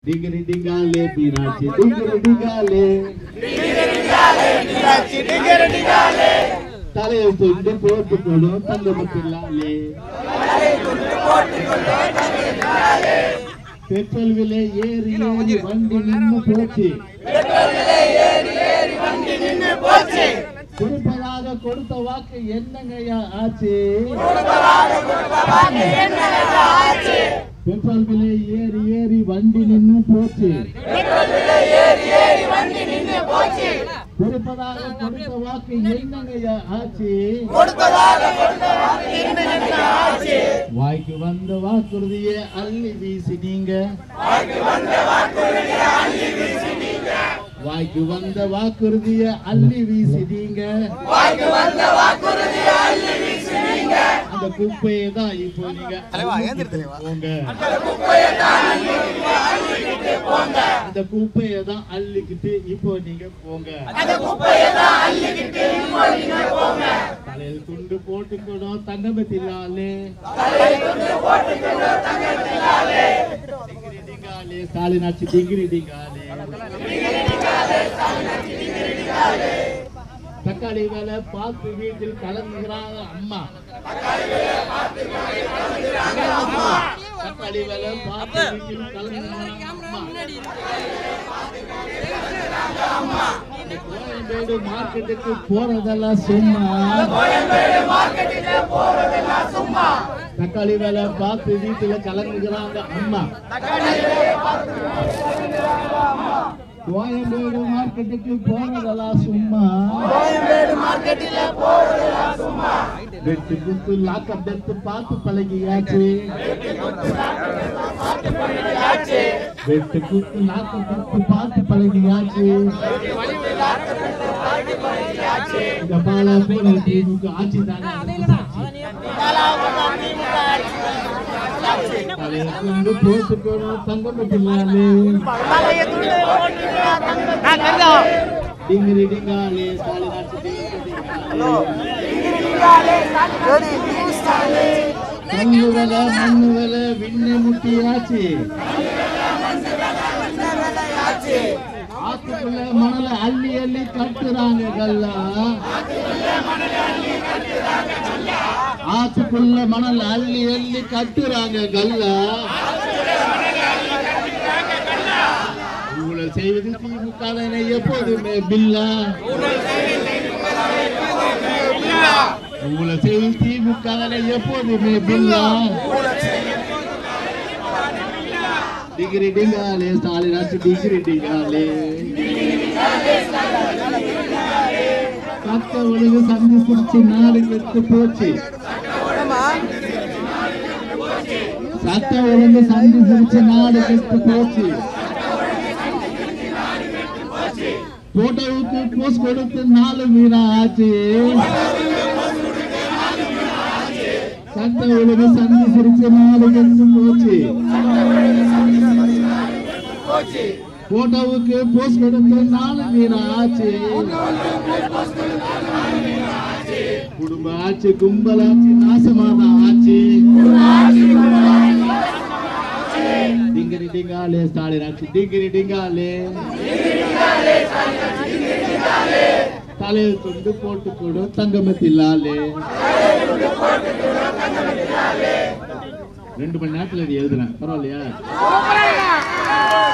டிங்கிரி டிங்காலே மீனாட்சி டிங்கிரி டிங்காலே தலையை துண்டு போட்டு கொடும் தங்க பிள்ளாலே பெட்ரோல் விலை ஏறி ஏறி வண்டி நின்று போச்சு கொடுப்பதாக கொடுத்த வாக்கு என்னங்கய்யா ஆச்சு பெட்ரோல் விலை ஏறி ஏறி வண்டி நின்று போச்சு கொடுப்பதாக கொடுத்த வாக்கு என்னங்கய்யா ஆச்சு வாய்க்கு வந்த வாக்குறுதியை அள்ளி வீசி நீங்க வாய்க்கு வந்த வாக்குறுதியை அள்ளி வீசி நீங்க அந்த குப்பையை தான் இப்போ நீங்க அள்ளிக்கிட்டு போங்க அந்த குப்பையை தான் அள்ளிக்கிட்டு இப்போ நீங்க போங்க தலையில் துண்டு போட்டுக்கணும் தங்கமத்திலாலே டிங்கிரி டிங்காலே ஸ்டாலின் ஆச்சு டிங்கிரி டிங்காலே தக்காளி வேலை பார்த்து வீட்டில் கலந்துகிறாங்க அம்மா தக்காளி வேலை பார்த்து வீட்டில் கலந்துகிறாங்க அம்மா இந்த கோயம்பேடு மார்க்கெட்டுக்கு போறதெல்லாம் சும்மா தக்காளி வேலை பார்த்து வீட்டுல கலந்துக்கிறாங்க அம்மா கோயம்பேடு மார்க்கெட்டுக்கு போறதெல்லாம் சும்மா வெட்டு குத்து லாக்க பெத்து பார்த்து பழகியாச்சு வெட்டு குத்து லாக்க பெத்து பார்த்து பழகியாச்சு இந்த பாலா போல திமுக ஆட்சி தானே தலையை கொண்டு போட்டுக்கணும் தங்கம் பிள்ளாலே டிங்கிரி டிங்காலே ஸ்டாலின் ஆட்சி மண்ணு விலை மண்ணு விலை விண்ணு முட்டியாச்சு ஆத்துக்குள்ள மணல அள்ளி அள்ளி கட்டுறாங்க கல்லா ஆத்துக்குள்ள மணல் அள்ளி அள்ளி கட்டுறாங்க கல்லா ஊழல் செய்வது திமுக தானே எப்போதுமே பில்லா ஊழல் செய்வது திமுக தானே எப்போதுமே பில்லா டிகிரி டிங்காலே ஸ்டாலின் ஆச்சு டிகிரி டிங்காலே சட்ட ஒழுங்கு சந்தி பிடிச்சி நாடு கெட்டு போச்சு சட்ட ஒழுங்கு சந்தி பிடிச்சி நாடு கெட்டு போச்சு போட்டோவுக்கு போஸ்ட் கொடுத்து நாலு மீனா ஆச்சு சட்ட ஒழுங்கு சந்தி சிரிச்சு நாடு கெட்டு போச்சு போட்டோவுக்கு போஸ்ட் கொடுத்து நாலு மீனா ஆச்சு குடும்ப ஆட்சி கும்பல் ஆட்சி நாசமான ஆட்சி டிங்கிரி டிங்காலே ஸ்டாலின் ஆட்சி டிங்கிரி டிங்காலே தலையில் துண்டு போட்டு கொடு தங்கமத்தில்லாலே ரெண்டு மணி நேரத்துல இது எழுதுனேன் பரவாயில்லையா